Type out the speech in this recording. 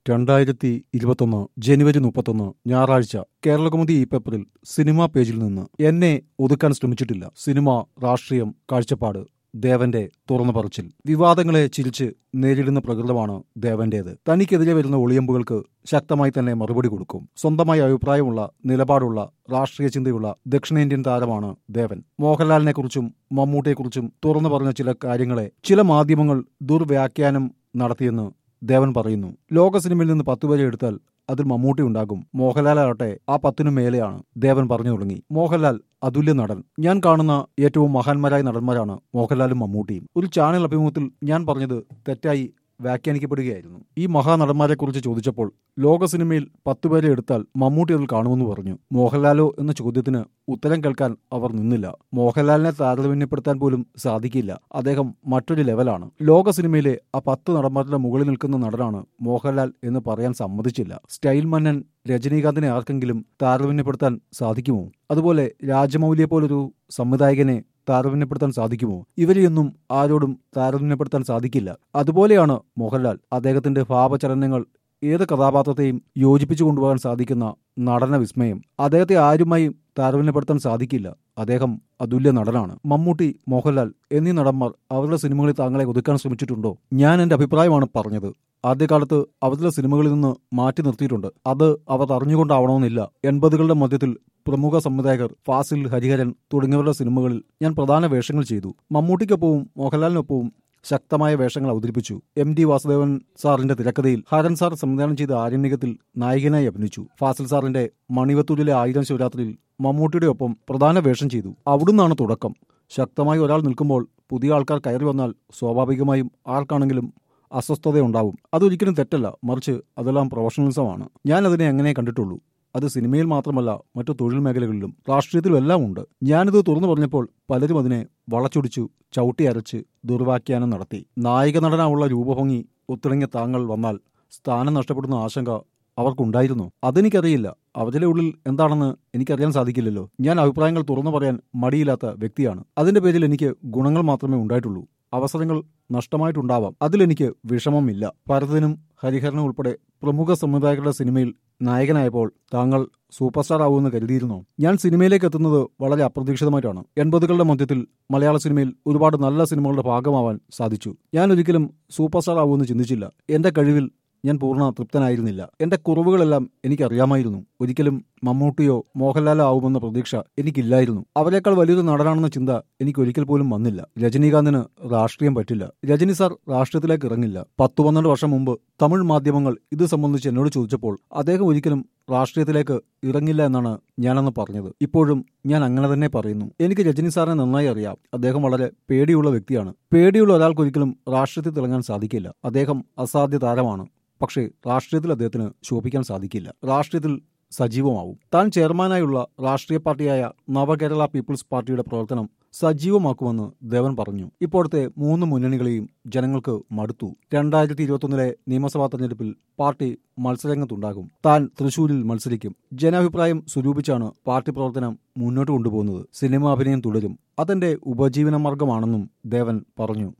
രണ്ടായിരത്തി ഇരുപത്തൊന്ന് ജനുവരി മുപ്പത്തൊന്ന് ഞായറാഴ്ച കേരളകൗമുദി ഈ പേപ്പറിൽ സിനിമാ പേജിൽ നിന്ന് എന്നെ ഒതുക്കാൻ ശ്രമിച്ചിട്ടില്ല സിനിമ രാഷ്ട്രീയം കാഴ്ചപ്പാട് ദേവന്റെ തുറന്നു പറച്ചിൽ വിവാദങ്ങളെ ചിരിച്ച് നേരിടുന്ന പ്രകൃതമാണ് ദേവന്റേത് തനിക്കെതിരെ വരുന്ന ഒളിയമ്പുകൾക്ക് ശക്തമായി തന്നെ മറുപടി കൊടുക്കും സ്വന്തമായി അഭിപ്രായമുള്ള നിലപാടുള്ള രാഷ്ട്രീയ ചിന്തയുള്ള ദക്ഷിണേന്ത്യൻ താരമാണ് ദേവൻ മോഹൻലാലിനെക്കുറിച്ചും മമ്മൂട്ടിയെക്കുറിച്ചും തുറന്നു പറഞ്ഞ ചില കാര്യങ്ങളെ ചില മാധ്യമങ്ങൾ ദുർവ്യാഖ്യാനം നടത്തിയെന്ന് ദേവൻ പറയുന്നു ലോക സിനിമയിൽ നിന്ന് പത്ത് പേരെ എടുത്താൽ അതിൽ മമ്മൂട്ടി ഉണ്ടാകും മോഹൻലാൽ ആകട്ടെ ആ പത്തിനു മേലെയാണ് ദേവൻ പറഞ്ഞു തുടങ്ങി മോഹൻലാൽ അതുല്യ നടൻ ഞാൻ കാണുന്ന ഏറ്റവും മഹാന്മാരായ നടന്മാരാണ് മോഹൻലാലും മമ്മൂട്ടിയും ഒരു ചാനൽ അഭിമുഖത്തിൽ ഞാൻ പറഞ്ഞത് തെറ്റായി വ്യാഖ്യാനിക്കപ്പെടുകയായിരുന്നു ഈ മഹാനടന്മാരെക്കുറിച്ച് ചോദിച്ചപ്പോൾ ലോക സിനിമയിൽ പത്തുപേരെ എടുത്താൽ മമ്മൂട്ടി അതിൽ കാണുമെന്ന് പറഞ്ഞു മോഹൻലാലോ എന്ന ചോദ്യത്തിന് ഉത്തരം കേൾക്കാൻ അവർ നിന്നില്ല മോഹൻലാലിനെ താരതമ്യപ്പെടുത്താൻ പോലും സാധിക്കില്ല അദ്ദേഹം മറ്റൊരു ലെവലാണ് ലോക സിനിമയിലെ ആ പത്ത് നടന്മാരുടെ മുകളിൽ നിൽക്കുന്ന നടനാണ് മോഹൻലാൽ എന്ന് പറയാൻ സമ്മതിച്ചില്ല സ്റ്റൈൽ മന്നൻ രജനീകാന്തിനെ ആർക്കെങ്കിലും താരതമ്യപ്പെടുത്താൻ സാധിക്കുമോ അതുപോലെ രാജമൗലിയെ പോലൊരു സംവിധായകനെ താരതമ്യപ്പെടുത്താൻ സാധിക്കുമോ ഇവരെയൊന്നും ആരോടും താരതമ്യപ്പെടുത്താൻ സാധിക്കില്ല അതുപോലെയാണ് മോഹൻലാൽ അദ്ദേഹത്തിന്റെ ഭാവചലനങ്ങൾ ഏത് കഥാപാത്രത്തെയും യോജിപ്പിച്ചു കൊണ്ടുപോകാൻ സാധിക്കുന്ന നടന വിസ്മയം അദ്ദേഹത്തെ ആരുമായും താരതമ്യപ്പെടുത്താൻ സാധിക്കില്ല അദ്ദേഹം അതുല്യ നടനാണ് മമ്മൂട്ടി മോഹൻലാൽ എന്നീ നടന്മാർ അവരുടെ സിനിമകളിൽ താങ്കളെ ഒതുക്കാൻ ശ്രമിച്ചിട്ടുണ്ടോ ഞാൻ എന്റെ അഭിപ്രായമാണ് പറഞ്ഞത് ആദ്യകാലത്ത് അവരുടെ സിനിമകളിൽ നിന്ന് മാറ്റി നിർത്തിയിട്ടുണ്ട് അത് അവർ അറിഞ്ഞുകൊണ്ടാവണമെന്നില്ല എൺപതുകളുടെ മധ്യത്തിൽ പ്രമുഖ സംവിധായകർ ഫാസിൽ ഹരിഹരൻ തുടങ്ങിയവരുടെ സിനിമകളിൽ ഞാൻ പ്രധാന വേഷങ്ങൾ ചെയ്തു മമ്മൂട്ടിക്കൊപ്പവും മോഹൻലാലിനൊപ്പവും ശക്തമായ വേഷങ്ങൾ അവതരിപ്പിച്ചു എം ഡി വാസുദേവൻ സാറിന്റെ തിരക്കഥയിൽ ഹരൻ സാർ സംവിധാനം ചെയ്ത ആരണ്യകത്തിൽ നായകനായി അഭിനയിച്ചു ഫാസിൽ സാറിന്റെ മണിവത്തൂരിലെ ആയിരം ശിവരാത്രിയിൽ മമ്മൂട്ടിയുടെ ഒപ്പം പ്രധാന വേഷം ചെയ്തു അവിടുന്നാണ് തുടക്കം ശക്തമായി ഒരാൾ നിൽക്കുമ്പോൾ പുതിയ ആൾക്കാർ കയറി വന്നാൽ സ്വാഭാവികമായും ആർക്കാണെങ്കിലും അസ്വസ്ഥതയുണ്ടാവും അതൊരിക്കലും തെറ്റല്ല മറിച്ച് അതെല്ലാം പ്രൊഫഷണലിസമാണ് ഞാൻ അതിനെ അങ്ങനെ കണ്ടിട്ടുള്ളൂ അത് സിനിമയിൽ മാത്രമല്ല മറ്റു തൊഴിൽ മേഖലകളിലും രാഷ്ട്രീയത്തിലും എല്ലാം ഉണ്ട് ഞാനിത് തുറന്നു പറഞ്ഞപ്പോൾ പലരും അതിനെ വളച്ചൊടിച്ചു ചവിട്ടി അരച്ച് ദുർവാഖ്യാനം നടത്തി നായിക നടനാവുള്ള രൂപഭംഗി ഒത്തിണങ്ങിയ താങ്കൾ വന്നാൽ സ്ഥാനം നഷ്ടപ്പെടുന്ന ആശങ്ക അവർക്കുണ്ടായിരുന്നു അതെനിക്കറിയില്ല അവരുടെ ഉള്ളിൽ എന്താണെന്ന് എനിക്കറിയാൻ സാധിക്കില്ലല്ലോ ഞാൻ അഭിപ്രായങ്ങൾ തുറന്നു പറയാൻ മടിയില്ലാത്ത വ്യക്തിയാണ് അതിന്റെ പേരിൽ എനിക്ക് ഗുണങ്ങൾ മാത്രമേ ഉണ്ടായിട്ടുള്ളൂ അവസരങ്ങൾ നഷ്ടമായിട്ടുണ്ടാവാം അതിലെനിക്ക് വിഷമമില്ല ഭരതനും ഹരിഹരനും ഉൾപ്പെടെ പ്രമുഖ സംവിധായകരുടെ സിനിമയിൽ നായകനായപ്പോൾ താങ്കൾ സൂപ്പർ സ്റ്റാർ ആവുമെന്ന് കരുതിയിരുന്നോ ഞാൻ സിനിമയിലേക്ക് എത്തുന്നത് വളരെ അപ്രതീക്ഷിതമായിട്ടാണ് എൺപതുകളുടെ മധ്യത്തിൽ മലയാള സിനിമയിൽ ഒരുപാട് നല്ല സിനിമകളുടെ ഭാഗമാവാൻ സാധിച്ചു ഞാൻ ഒരിക്കലും സൂപ്പർ സ്റ്റാർ ആവുമെന്ന് ചിന്തിച്ചില്ല എന്റെ കഴിവിൽ ഞാൻ പൂർണ്ണ തൃപ്തനായിരുന്നില്ല എന്റെ കുറവുകളെല്ലാം എനിക്കറിയാമായിരുന്നു ഒരിക്കലും മമ്മൂട്ടിയോ മോഹൻലാലോ ആവുമെന്ന പ്രതീക്ഷ എനിക്കില്ലായിരുന്നു അവരെക്കാൾ വലിയൊരു നടനാണെന്ന ചിന്ത എനിക്ക് ഒരിക്കൽ പോലും വന്നില്ല രജനീകാന്തിന് രാഷ്ട്രീയം പറ്റില്ല രജനി സാർ രാഷ്ട്രീയത്തിലേക്ക് ഇറങ്ങില്ല പത്തു പന്ത്രണ്ട് വർഷം മുമ്പ് തമിഴ് മാധ്യമങ്ങൾ ഇത് സംബന്ധിച്ച് എന്നോട് ചോദിച്ചപ്പോൾ അദ്ദേഹം ഒരിക്കലും രാഷ്ട്രീയത്തിലേക്ക് ഇറങ്ങില്ല എന്നാണ് ഞാനന്ന് പറഞ്ഞത് ഇപ്പോഴും ഞാൻ അങ്ങനെ തന്നെ പറയുന്നു എനിക്ക് രജനി സാറിനെ നന്നായി അറിയാം അദ്ദേഹം വളരെ പേടിയുള്ള വ്യക്തിയാണ് പേടിയുള്ള ഒരാൾക്കൊരിക്കലും രാഷ്ട്രീയത്തിൽ തിളങ്ങാൻ സാധിക്കില്ല അദ്ദേഹം അസാധ്യ താരമാണ് പക്ഷേ രാഷ്ട്രീയത്തിൽ അദ്ദേഹത്തിന് ശോഭിക്കാൻ സാധിക്കില്ല രാഷ്ട്രീയത്തിൽ സജീവമാവും താൻ ചെയർമാനായുള്ള രാഷ്ട്രീയ പാർട്ടിയായ നവകേരള പീപ്പിൾസ് പാർട്ടിയുടെ പ്രവർത്തനം സജീവമാക്കുമെന്ന് ദേവൻ പറഞ്ഞു ഇപ്പോഴത്തെ മൂന്ന് മുന്നണികളെയും ജനങ്ങൾക്ക് മടുത്തു രണ്ടായിരത്തി ഇരുപത്തൊന്നിലെ നിയമസഭാ തെരഞ്ഞെടുപ്പിൽ പാർട്ടി മത്സരരംഗത്തുണ്ടാകും താൻ തൃശൂരിൽ മത്സരിക്കും ജനാഭിപ്രായം സ്വരൂപിച്ചാണ് പാർട്ടി പ്രവർത്തനം മുന്നോട്ട് കൊണ്ടുപോകുന്നത് സിനിമാ അഭിനയം തുടരും അതെന്റെ ഉപജീവന മാർഗമാണെന്നും ദേവൻ പറഞ്ഞു